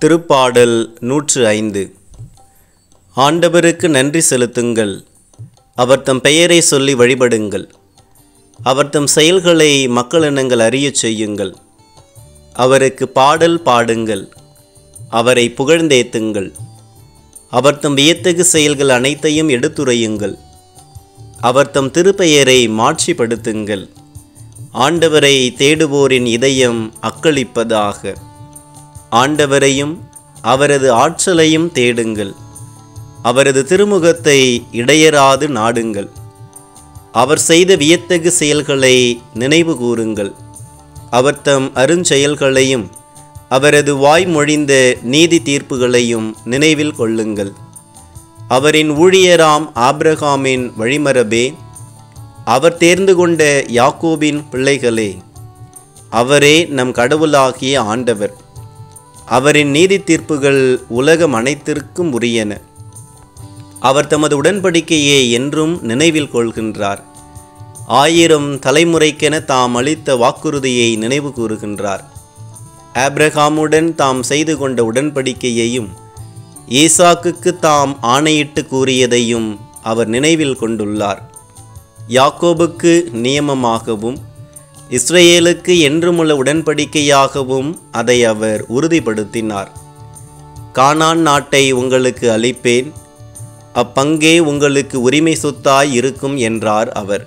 திருப்பாடல் நூற்று ஐந்து ஆண்டவருக்கு நன்றி செலுத்துங்கள் அவர் தம் பெயரை சொல்லி வழிபடுங்கள் அவர் தம் செயல்களை மக்களினங்கள் அறியச் செய்யுங்கள் அவருக்கு பாடல் பாடுங்கள் அவரை புகழ்ந்தேத்துங்கள் அவர் தம் வியத்தகு செயல்கள் அனைத்தையும் எடுத்துரையுங்கள் அவர் தம் திருப்பெயரை மாட்சிப்படுத்துங்கள் ஆண்டவரை தேடுவோரின் இதயம் அக்களிப்பதாக ஆண்டவரையும் அவரது ஆற்றலையும் தேடுங்கள் அவரது திருமுகத்தை இடையராது நாடுங்கள் அவர் செய்த வியத்தகு செயல்களை நினைவு கூறுங்கள் அவர் தம் அருஞ்செயல்களையும் அவரது வாய்மொழிந்த நீதி தீர்ப்புகளையும் நினைவில் கொள்ளுங்கள் அவரின் ஊழியராம் ஆபிரகாமின் வழிமரபே அவர் தேர்ந்து கொண்ட யாக்கோபின் பிள்ளைகளே அவரே நம் கடவுளாகிய ஆண்டவர் அவரின் நீதி தீர்ப்புகள் உலகம் அனைத்திற்கும் உரியன அவர் தமது உடன்படிக்கையை என்றும் நினைவில் கொள்கின்றார் ஆயிரம் தலைமுறைக்கென தாம் அளித்த வாக்குறுதியை நினைவு கூறுகின்றார் ஆப்ரஹாமுடன் தாம் செய்து கொண்ட உடன்படிக்கையையும் ஈசாக்குக்கு தாம் ஆணையிட்டு கூறியதையும் அவர் நினைவில் கொண்டுள்ளார் யாக்கோபுக்கு நியமமாகவும் இஸ்ரேலுக்கு என்றுமுள்ள உடன்படிக்கையாகவும் அதை அவர் உறுதிப்படுத்தினார் கானான் நாட்டை உங்களுக்கு அளிப்பேன் அப்பங்கே உங்களுக்கு உரிமை சொத்தாய் இருக்கும் என்றார் அவர்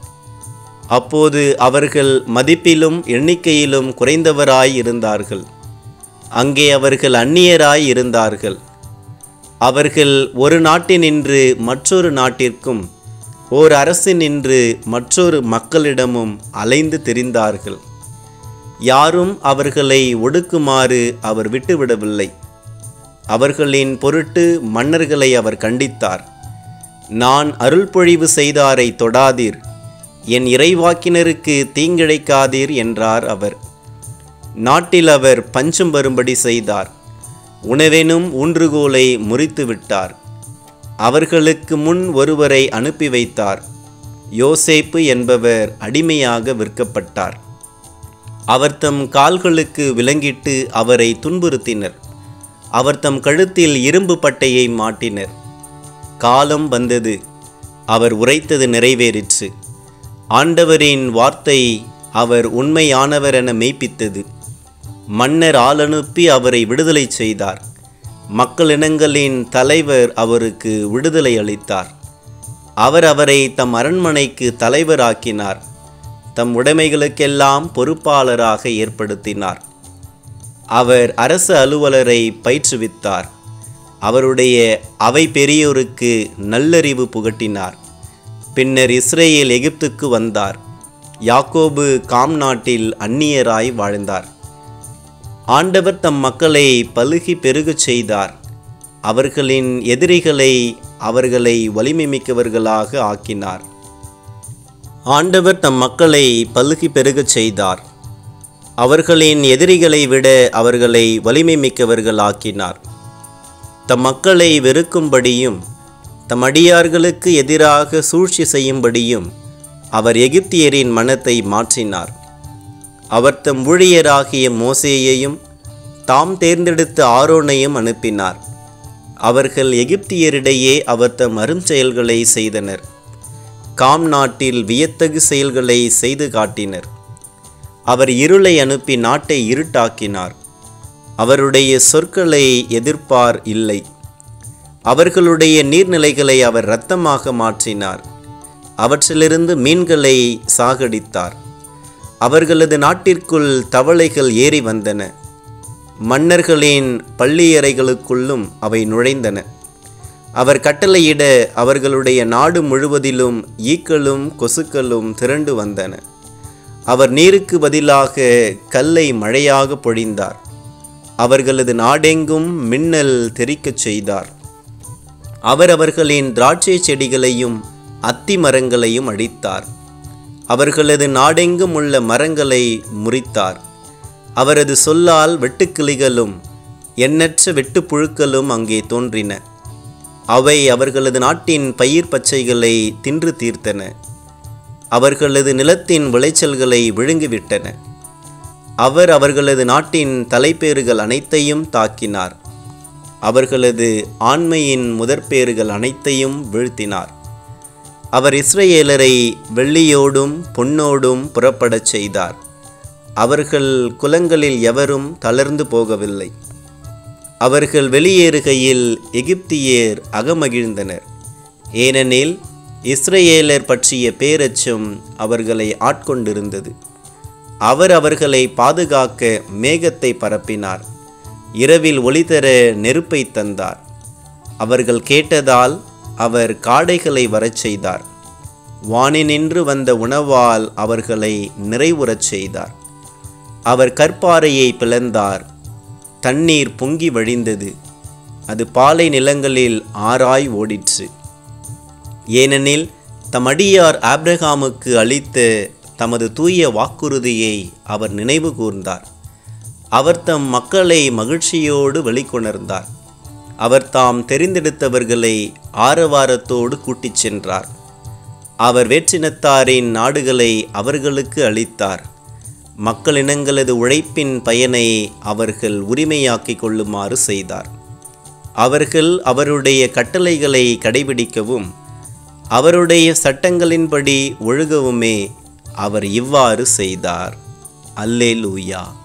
அப்போது அவர்கள் மதிப்பிலும் எண்ணிக்கையிலும் குறைந்தவராய் இருந்தார்கள் அங்கே அவர்கள் அந்நியராய் இருந்தார்கள் அவர்கள் ஒரு நாட்டினின்று மற்றொரு நாட்டிற்கும் ஓர் அரசினின்று மற்றொரு மக்களிடமும் அலைந்து திரிந்தார்கள் யாரும் அவர்களை ஒடுக்குமாறு அவர் விட்டுவிடவில்லை அவர்களின் பொருட்டு மன்னர்களை அவர் கண்டித்தார் நான் அருள்பொழிவு செய்தாரை தொடாதீர் என் இறைவாக்கினருக்கு தீங்கிழைக்காதீர் என்றார் அவர் நாட்டில் அவர் பஞ்சம் வரும்படி செய்தார் உணவெனும் ஊன்றுகோலை முறித்து விட்டார் அவர்களுக்கு முன் ஒருவரை அனுப்பி வைத்தார் யோசேப்பு என்பவர் அடிமையாக விற்கப்பட்டார் அவர் தம் கால்களுக்கு விலங்கிட்டு அவரை துன்புறுத்தினர் அவர் தம் கழுத்தில் இரும்பு பட்டையை மாட்டினர் காலம் வந்தது அவர் உரைத்தது நிறைவேறிற்று ஆண்டவரின் வார்த்தை அவர் உண்மையானவர் என மெய்ப்பித்தது மன்னர் ஆளனுப்பி அவரை விடுதலை செய்தார் மக்களினங்களின் தலைவர் அவருக்கு விடுதலை அளித்தார் அவர் அவரை தம் அரண்மனைக்கு தலைவராக்கினார் தம் உடைமைகளுக்கெல்லாம் பொறுப்பாளராக ஏற்படுத்தினார் அவர் அரசு அலுவலரை பயிற்றுவித்தார் அவருடைய அவை பெரியோருக்கு நல்லறிவு புகட்டினார் பின்னர் இஸ்ரேல் எகிப்துக்கு வந்தார் யாக்கோபு காம் நாட்டில் அந்நியராய் வாழ்ந்தார் ஆண்டவர் தம் மக்களை பலுகி பெருகச் செய்தார் அவர்களின் எதிரிகளை அவர்களை வலிமை மிக்கவர்களாக ஆக்கினார் ஆண்டவர் தம் மக்களை பலுகி பெருகச் செய்தார் அவர்களின் எதிரிகளை விட அவர்களை வலிமை மிக்கவர்கள் ஆக்கினார் தம் மக்களை வெறுக்கும்படியும் தம் அடியார்களுக்கு எதிராக சூழ்ச்சி செய்யும்படியும் அவர் எகிப்தியரின் மனத்தை மாற்றினார் அவர் தம் ஊழியராகிய மோசேயையும் தாம் தேர்ந்தெடுத்த ஆரோனையும் அனுப்பினார் அவர்கள் எகிப்தியரிடையே அவர் தம் அருஞ்செயல்களை செய்தனர் காம் நாட்டில் வியத்தகு செயல்களை செய்து காட்டினர் அவர் இருளை அனுப்பி நாட்டை இருட்டாக்கினார் அவருடைய சொற்களை எதிர்ப்பார் இல்லை அவர்களுடைய நீர்நிலைகளை அவர் இரத்தமாக மாற்றினார் அவற்றிலிருந்து மீன்களை சாகடித்தார் அவர்களது நாட்டிற்குள் தவளைகள் ஏறி வந்தன மன்னர்களின் பள்ளியறைகளுக்குள்ளும் அவை நுழைந்தன அவர் கட்டளையிட அவர்களுடைய நாடு முழுவதிலும் ஈக்களும் கொசுக்களும் திரண்டு வந்தன அவர் நீருக்கு பதிலாக கல்லை மழையாக பொழிந்தார் அவர்களது நாடெங்கும் மின்னல் தெறிக்கச் செய்தார் அவர் அவர்களின் திராட்சை செடிகளையும் அத்தி மரங்களையும் அடித்தார் அவர்களது நாடெங்கும் உள்ள மரங்களை முறித்தார் அவரது சொல்லால் வெட்டுக்கிளிகளும் எண்ணற்ற வெட்டுப்புழுக்களும் அங்கே தோன்றின அவை அவர்களது நாட்டின் பயிர் பச்சைகளை தின்று தீர்த்தன அவர்களது நிலத்தின் விளைச்சல்களை விழுங்கிவிட்டன அவர் அவர்களது நாட்டின் தலைப்பேறுகள் அனைத்தையும் தாக்கினார் அவர்களது ஆண்மையின் முதற்பேறுகள் அனைத்தையும் வீழ்த்தினார் அவர் இஸ்ரவேலரை வெள்ளியோடும் பொன்னோடும் புறப்படச் செய்தார் அவர்கள் குலங்களில் எவரும் தளர்ந்து போகவில்லை அவர்கள் வெளியேறுகையில் எகிப்தியர் அகமகிழ்ந்தனர் ஏனெனில் இஸ்ரவேலர் பற்றிய பேரச்சம் அவர்களை ஆட்கொண்டிருந்தது அவர் அவர்களை பாதுகாக்க மேகத்தை பரப்பினார் இரவில் ஒளிதர நெருப்பை தந்தார் அவர்கள் கேட்டதால் அவர் காடைகளை வரச் செய்தார் வானினின்று வந்த உணவால் அவர்களை நிறைவுறச் செய்தார் அவர் கற்பாறையை பிளந்தார் தண்ணீர் பொங்கி வழிந்தது அது பாலை நிலங்களில் ஆராய் ஓடிற்று ஏனெனில் தம் அடியார் ஆப்ரஹாமுக்கு அளித்த தமது தூய வாக்குறுதியை அவர் நினைவு கூர்ந்தார் அவர் தம் மக்களை மகிழ்ச்சியோடு வெளிக்கொணர்ந்தார் அவர் தாம் தெரிந்தெடுத்தவர்களை ஆரவாரத்தோடு கூட்டிச் சென்றார் அவர் வேற்றினத்தாரின் நாடுகளை அவர்களுக்கு அளித்தார் மக்களினங்களது உழைப்பின் பயனை அவர்கள் உரிமையாக்கிக் கொள்ளுமாறு செய்தார் அவர்கள் அவருடைய கட்டளைகளை கடைபிடிக்கவும் அவருடைய சட்டங்களின்படி ஒழுகவுமே அவர் இவ்வாறு செய்தார் அல்லேலூயா